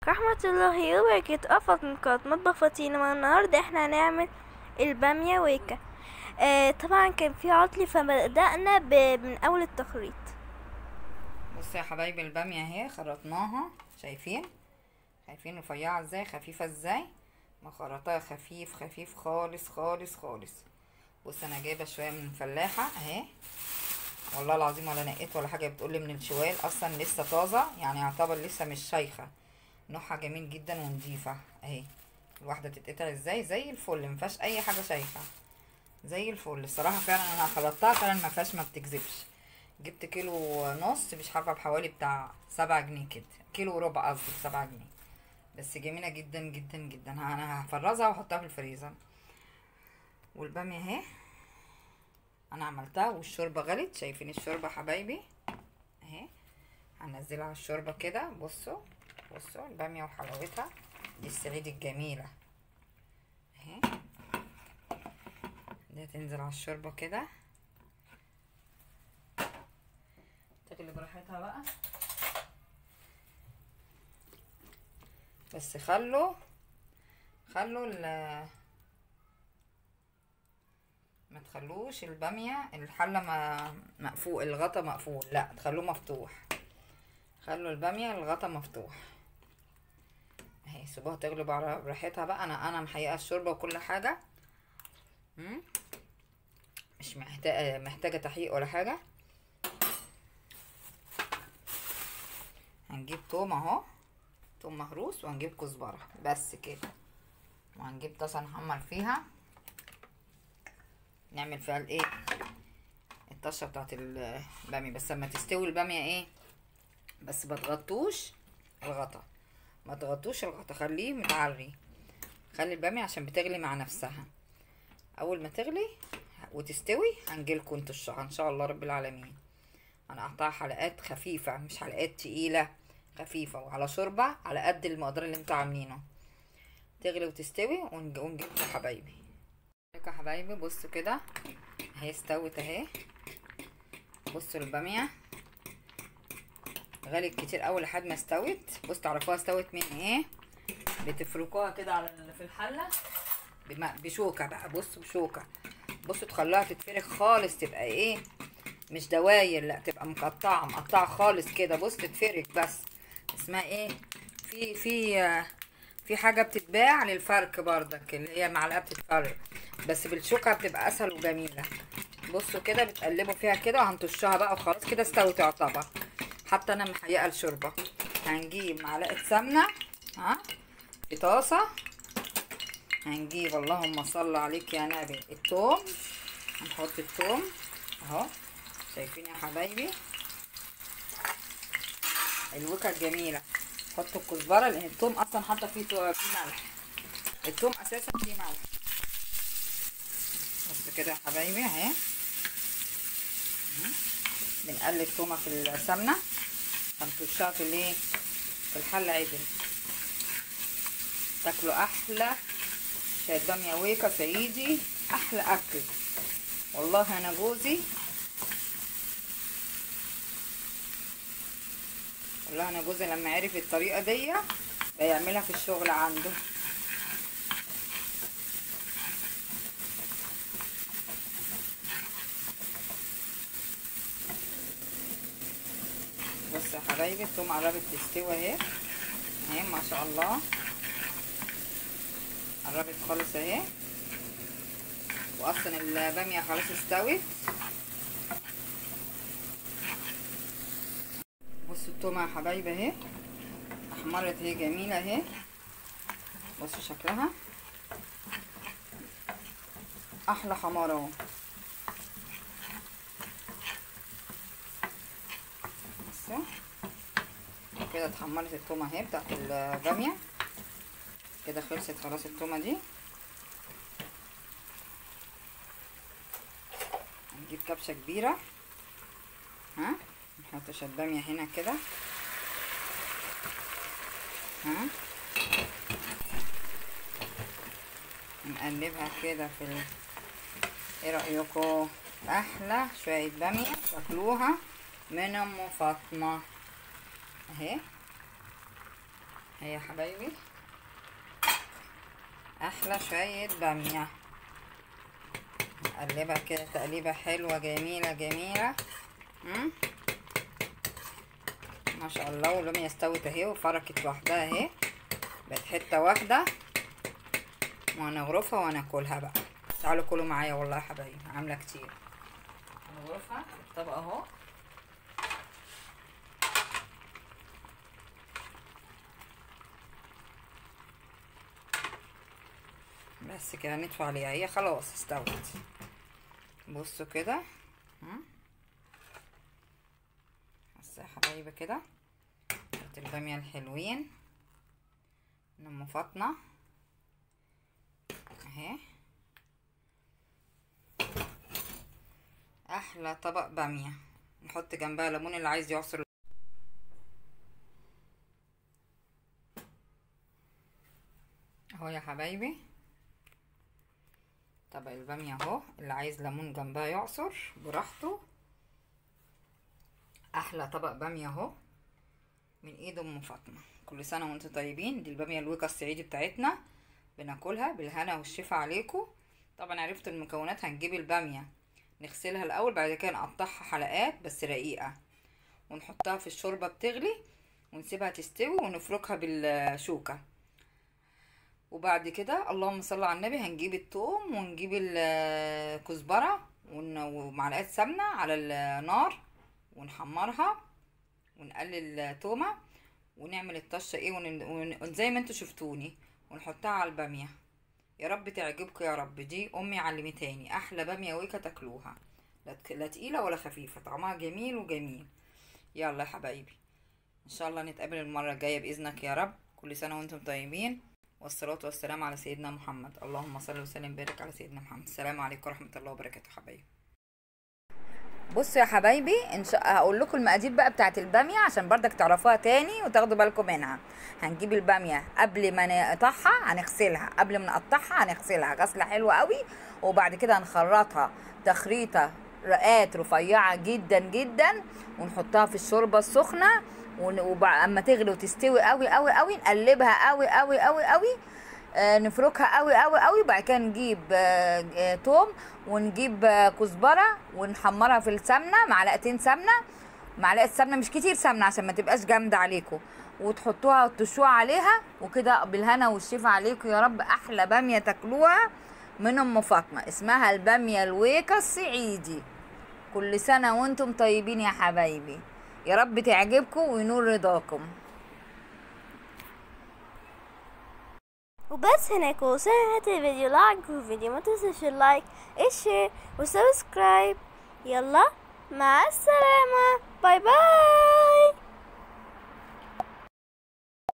رحمة الله وبركاته أفضل من قناة مطبخ فاطمة والنهاردة احنا هنعمل البامية ويكا آه طبعا كان في عطل فبدأنا ب- من أول التخريط بصوا يا حبايبي البامية اهي خرطناها شايفين شايفين رفيعة ازاي خفيفة ازاي مخرطاها خفيف خفيف خالص خالص خالص بص انا جايبة شوية من الفلاحة اهي والله العظيم ولا نقيت ولا حاجة بتقولي من الشوال اصلا لسه طازة يعني يعتبر لسه مش شيخة نوعها جميل جدا ونضيفة اهي الواحدة تتقطع ازاي زي الفل مفيهاش اي حاجة شيخة زي الفل الصراحة فعلا انا خلطتها فعلا مفيهاش ما بتكذبش جبت كيلو نص مش عارفه بحوالي بتاع سبعة جنيه كده كيلو وربع قصدي بسبعة جنيه بس جميله جدا جدا جدا ها- انا هفرزها واحطها في الفريزر والباميه اهي انا عملتها والشوربه غلت شايفين الشوربه حبايبي اهي هنزلها على الشوربه كده بصوا بصوا الباميه وحلاوتها دي السعيد الجميله اهي دي هتنزل على الشوربه كده تغلي براحتها بقى بس خلوا خلوا ال ما تخلوش البامية الحلة ما مقفول الغطا مقفول لا تخلوه مفتوح خلوا البامية الغطا مفتوح اهي سيبوها تغلي بع- براحتها بقى انا انا محققة الشوربة وكل حاجة مم. مش محتاجة محتاجة تحقيق ولا حاجة هنجيب توم اهو توم مهروس وهنجيب كزبرة بس كده وهنجيب طاسة نحمر فيها نعمل فيها الايه الطشة بتاعت البامية بس لما تستوي البامية ايه بس ما تغطوش الغطا ما تغطوش الغطا خليه متعري خلي البامية عشان بتغلي مع نفسها اول ما تغلي وتستوي هنجيلكوا انتوا الشهر ان شاء الله رب العالمين انا قطعها حلقات خفيفة مش حلقات تقيلة خفيفة وعلى شوربة على قد المقدار اللي انتوا عاملينه تغلي وتستوي ونج- ونجيب يا حبايبي يا حبايبي بصوا كده اهي استوت اهي بصوا البامية غلت كتير اول لحد ما استوت بصوا تعرفوها استوت من ايه بتفركوها كده على ال- في الحلة بم- بشوكة بقى بصوا بشوكة بصوا تخلوها تتفرك خالص تبقى ايه مش دواير لا تبقى مقطعه مقطعه خالص كده بص تتفرك بس اسمها ايه في في آه، في حاجه بتتباع للفرك بردك اللي هي معلقه بتتفرك بس بالشوكه بتبقى اسهل وجميله بصوا كده بتقلبوا فيها كده وهنطشها بقى وخلاص كده استوت يعتبر حتى انا محيقه الشوربه هنجيب معلقه سمنه ها في طاسه هنجيب اللهم صل عليك يا نبي التوم هنحط التوم اهو شايفين يا حبايبي الوكا الجميلة حطوا الكزبرة لان التوم اصلا حاطة فيه تو- فيه ملح التوم اساسا فيه ملح بس كده يا حبايبي اهي مم. بنقلب تومة في السمنة هنطشها في الايه في الحلة عدل تاكلوا احلى شاي بامية ويكا صعيدي احلى اكل والله انا جوزي والله انا جوزي لما عرف الطريقه دي بيعملها في الشغل عنده بص يا حبايبي التوم قربت تستوي اهي اهي ما شاء الله قربت خالص اهي واصلا الباميه خلاص استوت بصوا التومه يا حبايبي اهي احمرت اهي جميله اهي بصوا شكلها احلى حمار اهو بصوا كده اتحمرت التومه اهي بتاعت الباميه كده خلصت خلاص التومه دي هنجيب كبشه كبيره ها نحط شويه باميه هنا كده ها نقلبها كده في ال... ايه رايكم احلى شويه باميه تاكلوها من ام فاطمه اهي هي يا حبايبي احلى شوية بامية نقلبها كده تقليبة حلوة جميلة جميلة مم. ما شاء الله والبامية استوت اهي وفركت لوحدها اهي بقت حتة واحدة وهنغرفها وهناكلها بقى تعالوا كلوا معايا والله يا حبايبي عاملة كتير هنغرفها في الطبق اهو بس كده ندفع عليها هي خلاص استوت بصوا كده هم؟ بس يا حبايبي كده شوية البامية الحلوين من ام فاطمة اهي احلى طبق بامية نحط جنبها ليمون اللي عايز يعصر اهو يا حبايبي طبق البامية اهو اللي عايز ليمون جنبها يعصر براحته احلى طبق بامية اهو من ايد ام فاطمة كل سنة وانتم طيبين دي البامية الويكا الصعيدي بتاعتنا بناكلها بالهنا والشفا عليكم طبعا عرفت المكونات هنجيب البامية نغسلها الاول بعد كده نقطعها حلقات بس رقيقة ونحطها في الشوربة بتغلي ونسيبها تستوي ونفركها بالشوكة وبعد كده اللهم صل على النبي هنجيب الثوم ونجيب الكزبرة ون- ومعلقة سمنة على النار ونحمرها ونقلل التومة ونعمل الطشة ايه ون... ون... زي ما انتوا شفتوني ونحطها على البامية يا رب تعجبكم يا رب دي امي علمتاني احلى بامية ويكا تاكلوها لا تك- لا تقيلة ولا خفيفة طعمها جميل وجميل يلا يا حبايبي ان شاء الله نتقابل المرة الجاية باذنك يا رب كل سنة وانتم طيبين والصلاة والسلام على سيدنا محمد اللهم صل وسلم وبارك على سيدنا محمد السلام عليكم ورحمة الله وبركاته حبايبي بصوا يا حبايبي ان شاء هقول لكم المقادير بقى بتاعت الباميه عشان بردك تعرفوها تاني وتاخدوا بالكم منها هنجيب الباميه قبل ما نقطعها هنغسلها قبل ما نقطعها هنغسلها غسله حلوه قوي وبعد كده هنخرطها تخريطه رقات رفيعه جدا جدا ونحطها في الشوربه السخنه واما تغلي وتستوي قوي قوي قوي نقلبها قوي قوي قوي قوي آه، نفركها قوي قوي قوي بعد كده نجيب آه، آه، توم ونجيب آه، كزبره ونحمرها في السمنه معلقتين سمنه معلقه سمنه مش كتير سمنه عشان ما تبقاش جامده عليكم وتحطوها وتشوها عليها وكده بالهنا والشفا عليكم يا رب احلى باميه تاكلوها من ام فاطمه اسمها الباميه الويكا الصعيدي كل سنه وانتم طيبين يا حبايبي يا رب تعجبكم وينور رضاكم وبس هناك وصلنا نهاية الفيديو لو عجبكم الفيديو ما تنسوش اللايك الشير والسبسكرايب يلا مع السلامة باي باي